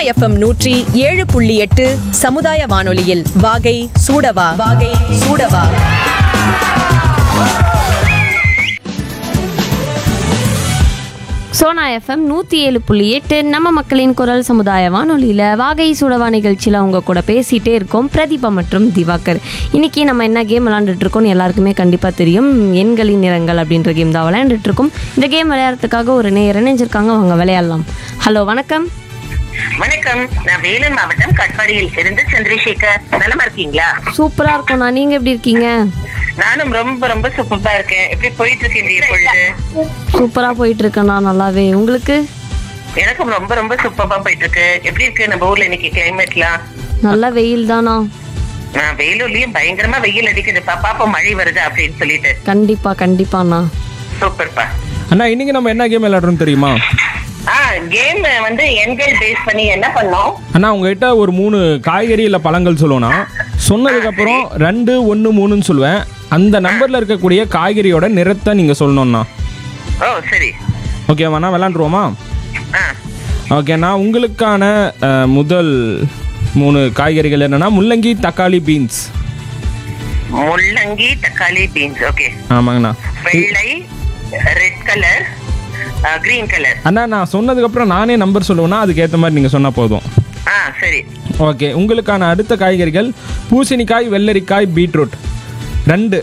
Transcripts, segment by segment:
FM நூற்றி ஏழு புள்ளி எட்டு சமுதாய வானொலியில் வாகை சூடவா வாகை சூடவா சோனா எஃப்எம் நூற்றி ஏழு புள்ளி எட்டு நம்ம மக்களின் குரல் சமுதாய வானொலியில் வாகை சுடவா நிகழ்ச்சியில் அவங்க கூட பேசிகிட்டே இருக்கோம் பிரதீபா மற்றும் திவாகர் இன்னைக்கு நம்ம என்ன கேம் விளாண்டுட்டு இருக்கோம்னு எல்லாருக்குமே கண்டிப்பாக தெரியும் எண்களின் நிறங்கள் அப்படின்ற கேம் தான் விளையாண்டுட்டு இருக்கோம் இந்த கேம் விளையாடுறதுக்காக ஒரு நேர் இணைஞ்சிருக்காங்க அவங்க விளையாடலாம் ஹலோ வணக்கம் வணக்கம் நான் வேலூர் மாவட்டம் கட்பாடியில் இருந்து சந்திரசேகர் நலமா இருக்கீங்களா சூப்பராக இருக்கும் நான் நீங்கள் எப்படி இருக்கீங்க நானும் ரொம்ப ரொம்ப சூப்பரா இருக்கேன் எப்படி போயிட்டு இருக்கு இந்த பொழுது சூப்பராக போயிட்டு இருக்கேண்ணா நல்லாவே உங்களுக்கு எனக்கும் ரொம்ப ரொம்ப சூப்பரா போயிட்டு இருக்கு எப்படி இருக்கு நம்ம ஊர்ல இன்னைக்கு கிளைமேட்லாம் நல்ல வெயில் தானா நான் வேலூர்லயும் பயங்கரமா வெயில் அடிக்குதுப்பா பாப்போம் மழை வருது அப்படின்னு சொல்லிட்டு கண்டிப்பாக கண்டிப்பாண்ணா சூப்பர்ப்பா அண்ணா இன்னைக்கு நம்ம என்ன கேம் விளையாடுறோம் தெரியுமா ஆ கேம் வந்து எண்கள் பேஸ் பண்ணி என்ன பண்ணோம் அண்ணா உங்ககிட்ட ஒரு மூணு காய்கறி இல்லை பழங்கள் சொல்லுவேண்ணா சொன்னதுக்கப்புறம் ரெண்டு ஒன்று மூணுன்னு சொல்லுவேன் அந்த நம்பரில் இருக்கக்கூடிய காய்கறியோட நிறத்தை நீங்கள் சொல்லணும்ண்ணா ஓ சரி ஓகேவாண்ணா விளாண்டுருவோமா ஆ ஓகேண்ணா உங்களுக்கான அஹ், முதல் மூணு காய்கறிகள் என்னன்னா முள்ளங்கி தக்காளி பீன்ஸ் முள்ளங்கி தக்காளி பீன்ஸ் ஓகே ஆமாங்கண்ணா வெள்ளை ரெட் கலர் கிரீன் கலர் அண்ணா நான் சொன்னதுக்கப்புறம் நானே நம்பர் சொல்லுவேன்னா அதுக்கேற்ற மாதிரி நீங்கள் சொன்னால் போதும் ஆ சரி ஓகே உங்களுக்கான அடுத்த காய்கறிகள் பூசணிக்காய் வெள்ளரிக்காய் பீட்ரூட் ரெண்டு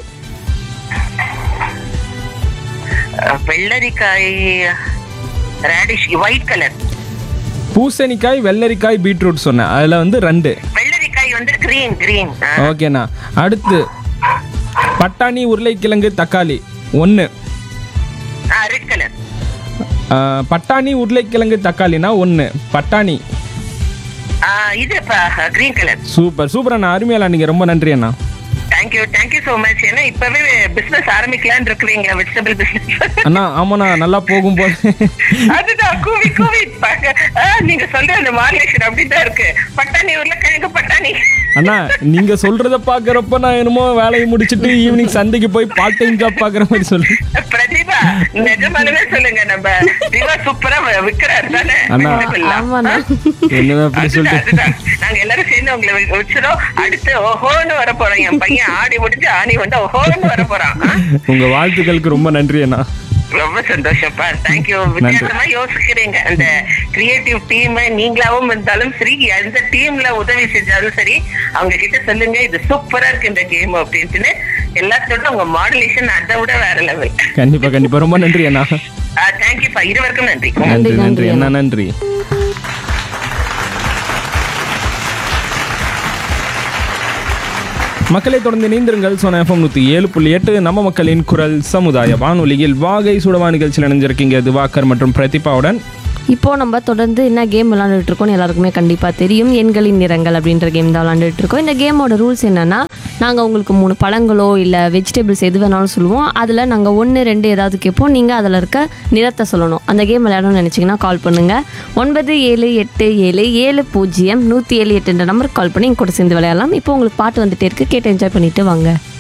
அஹ், வெள்ளரிக்காய் ரேடிஷ் ஒயிட் கலர் பூசணிக்காய் வெள்ளரிக்காய் பீட்ரூட் சொன்னேன் அதில் வந்து ரெண்டு வெள்ளரிக்காய் வந்து கிரீன் கிரீன் ஓகேண்ணா அடுத்து பட்டாணி உருளைக்கிழங்கு தக்காளி ஒன்று ரெட் கலர் பட்டாணி உருளைக்கிழங்கு தக்காளினா ஒன்று பட்டாணி இது கிரீன் கலர் சூப்பர் சூப்பர் அண்ணா அருமையாளா நீங்கள் ரொம்ப நன்றி அண்ணா தேங்க்யூ தேங்க்யூ சோ மச் ஏன்னா இப்பவே பிசினஸ் ஆரம்பிக்கலாம்னு இருக்கிறீங்க வெஜிடபிள் பிசினஸ் அண்ணா ஆமாண்ணா நல்லா போகும் போது அதுதான் கூவி கூவி பாக்க- ஆ, நீங்க சொல்ற அந்த மாடுலேஷன் அப்படிதான் இருக்கு பட்டாணி உருளைக்கிழங்கு பட்டாணி அண்ணா நீங்கள் சொல்கிறத பார்க்குறப்ப நான் என்னமோ வேலையை முடிச்சுட்டு ஈவினிங் சந்தைக்கு போய் பார்ட் டைம் ஜாப் பார்க்குற மாதிரி சொல்லு பிரதீபா நிஜமாலுமே சொல்லுங்க நம்ம திவா சூப்பரா விக்கிறாரு தானே அண்ணா. vegetable எல்லாம். ஆமாண்ணா என்னதான் அப்படி அதுதான், சொல்லிட்டு அதுதான். நாங்க எல்லாரும் சேர்ந்து உங்களை வ- வச்சிரும் அடுத்து ஓஹோன்னு வர போறோம் என் பையன் ஆடி முடிஞ்சு ஆணி வந்து ஓஹோன்னு வர போறான் ஆ? உங்கள் வாழ்த்துக்களுக்கு ரொம்ப நன்றி அண்ணா ரொம்ப சந்தோஷப்பா தேங்க்யூ வித்தியாசமா யோசிக்கிறீங்க அந்த கிரியேட்டிவ் டீம் நீங்களாவும் இருந்தாலும் சரி எந்த டீம்ல உதவி செஞ்சாலும் சரி அவங்க கிட்ட சொல்லுங்க இது சூப்பரா இருக்கு இந்த கேம் அப்படின்ட்டுன்னு எல்லாத்தோட உங்க மாடுலேஷன் அதை விட வேற லெவல் கண்டிப்பாக கண்டிப்பாக ரொம்ப நன்றி அண்ணா தேங்க்யூப்பா இருவருக்கும் நன்றி நன்றி நன்றி நன்றி அண்ணா நன்றி மக்களை தொடர்ந்து இணைந்திருங்கள் சோனா எஃப்எம் நூற்றி ஏழு புள்ளி எட்டு நம்ம மக்களின் குரல் சமுதாய வானொலியில் வாகை சுடவா நிகழ்ச்சியில் இணைஞ்சிருக்கீங்க திவாகர் மற்றும் பிரதிபாவுடன் இப்போ நம்ம தொடர்ந்து என்ன கேம் விளாண்டுட்டு இருக்கோம்னு எல்லாருக்குமே கண்டிப்பாக தெரியும் எண்களின் நிறங்கள் அப்படின்ற கேம் தான் விளாண்டுட்டு இருக்கோம் இந்த கேமோட ரூல்ஸ் என்னன்னா நாங்கள் உங்களுக்கு மூணு பழங்களோ இல்லை வெஜிடபிள்ஸ் எது வேணாலும் சொல்லுவோம் அதில் நாங்கள் ஒன்று ரெண்டு ஏதாவது கேட்போம் நீங்கள் அதில் இருக்க நிறத்தை சொல்லணும் அந்த கேம் விளையாடணும்னு நினச்சிங்கன்னா கால் பண்ணுங்கள் ஒன்பது ஏழு எட்டு ஏழு ஏழு பூஜ்ஜியம் நூற்றி ஏழு எட்டுன்ற நம்பருக்கு கால் பண்ணி எங்க கூட சேர்ந்து விளையாடலாம் இப்போ உங்களுக்கு பாட்டு வந்துட்டே இருக்கு கேட்டு என்ஜாய் பண்ணிட்டு வாங்க